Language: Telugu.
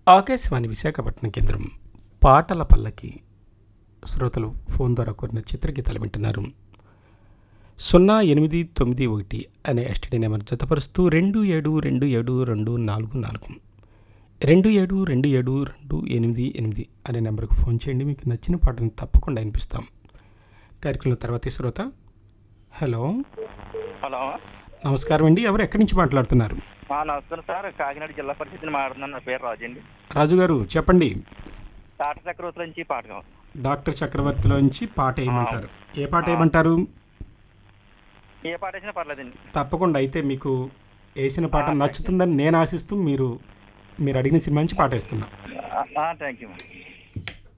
ఆకాశవాణి విశాఖపట్నం కేంద్రం పాటల పల్లకి శ్రోతలు ఫోన్ ద్వారా కోరిన చిత్రగీతాలు వింటున్నారు సున్నా ఎనిమిది తొమ్మిది ఒకటి అనే ఎస్టీడీ నెంబర్ జతపరుస్తూ రెండు ఏడు రెండు ఏడు రెండు నాలుగు నాలుగు రెండు ఏడు రెండు ఏడు రెండు ఎనిమిది ఎనిమిది అనే నెంబర్కు ఫోన్ చేయండి మీకు నచ్చిన పాటను తప్పకుండా వినిపిస్తాం కార్యక్రమం తర్వాతి శ్రోత హలో హలో నమస్కారం అండి ఎవరు ఎక్కడి నుంచి మాట్లాడుతున్నారు ఆ, నమస్కారం సార్ కాకినాడ జిల్లా పరిషత్ని మాట్లాడుతున్నాను నా పేరు రాజు అండి రాజు గారు చెప్పండి తాట చక్రవర్తి నుంచి పాట కావాలి డాక్టర్ చక్రవర్తిలోంచి పాట వేయమంటారు ఏ పాట వేయమంటారు ఏ పాట వేసినా పర్లేదండి తప్పకుండా అయితే మీకు వేసిన పాట నచ్చుతుందని నేను ఆశిస్తూ మీరు మీరు అడిగిన సినిమా నుంచి పాట వేస్తున్నా థ్యాంక్ యూ